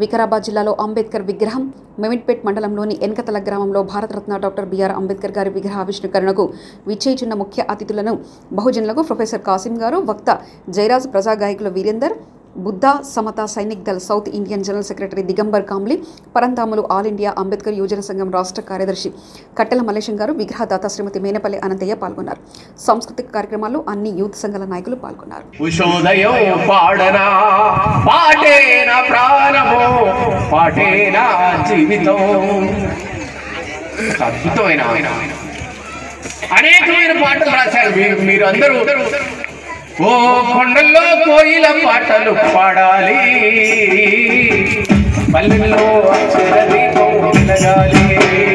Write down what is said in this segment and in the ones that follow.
వికారాబాద్ జిల్లాలో అంబేద్కర్ విగ్రహం మెమిట్పేట్ మండలంలోని ఎన్కతల గ్రామంలో భారతరత్న డాక్టర్ బిఆర్ అంబేద్కర్ గారి విగ్రహావిష్కరణకు విచ్చేయుచున్న ముఖ్య అతిథులను బహుజనులకు ప్రొఫెసర్ కాసిం గారు వక్త జయరాజ్ ప్రజా గాయకులు Virender Buddha Samata Sainik Dal south Indian general secretary Digambar Kamble Paranthamulu all India Ambedkar యువజన సంఘం రాష్ట్ర కార్యదర్శి కట్టెల మల్లేశం గారు విగ్రహదాత శ్రీమతి మేనపల్లి అనంతయ్య పాల్గొన్నారు సాంస్కృతిక కార్యక్రమాల్లో అన్ని యూత్ సంఘాల నాయకులు పాల్గొన్నారు ఉషోదయం పాడనా పాటేన ప్రాణము పాటేన జీవితం ఒక అద్భుతమైన అనేకమైన పాటలు రాశారు మీరు మీరు అందరూ ఓ కొండల్లో కోయిల పాటలు పాడాలి పల్లెల్లో అక్షర దీపం వెలగాలి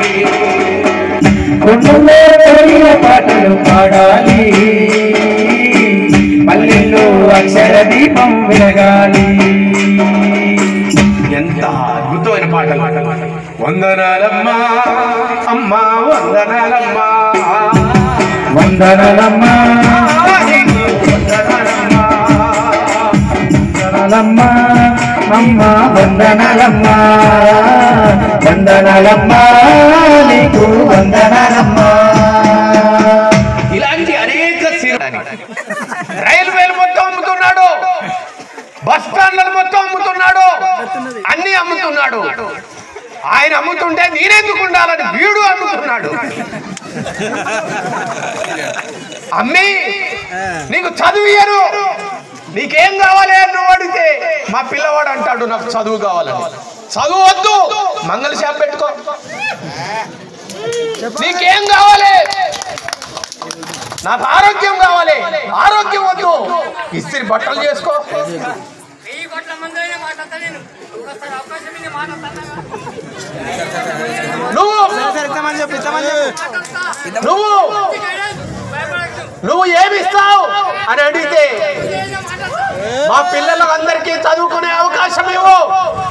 కొండల్లో కోయిల పాటలు పాడాలి పల్లెల్లో అక్షర దీపం వెలగాలి ఎంత అద్భుతమైన పాటలు వందనాలమ్మా అమ్మా వందనాలమ్మా వందనాలమ్మా నీకు వందనాలమ్మా వందనాలమ్మా అమ్మ వందనాలమ్మా వందనాలమ్మా నీకు వందనాలమ్మా ఇలాంటి అనేక సినిమాలు రైల్వేలు మొత్తం అమ్ముతున్నాడు బస్ స్టాండ్లను మొత్తం అమ్ముతున్నాడు అన్ని అమ్ముతున్నాడు ఆయన అమ్ముతుంటే నేనెందుకు ఉండాలని వీడు అమ్ముతున్నాడు అమ్మి నీకు చదువు ఇయ్యరు నీకేం కావాలి అని నువ్వు అడిగితే మా పిల్లవాడు అంటాడు నాకు చదువు కావాలని చదువు వద్దు మంగళ షాప్ పెట్టుకో నీకేం కావాలి నాకు ఆరోగ్యం కావాలి ఆరోగ్యం వద్దు ఇస్త్రీ బట్టలు చేసుకో వెయ్యి కోట్ల మంది అయినా మాట్లాడతా నేను ఒకసారి అవకాశం ఇస్తే మాట్లాడతాను నువ్వు నువ్వు భయపడద్దు నువ్వు ఏమి ఇస్తావు అని అడిగితే మా పిల్లలందరికీ చదువుకునే అవకాశం ఇవ్వు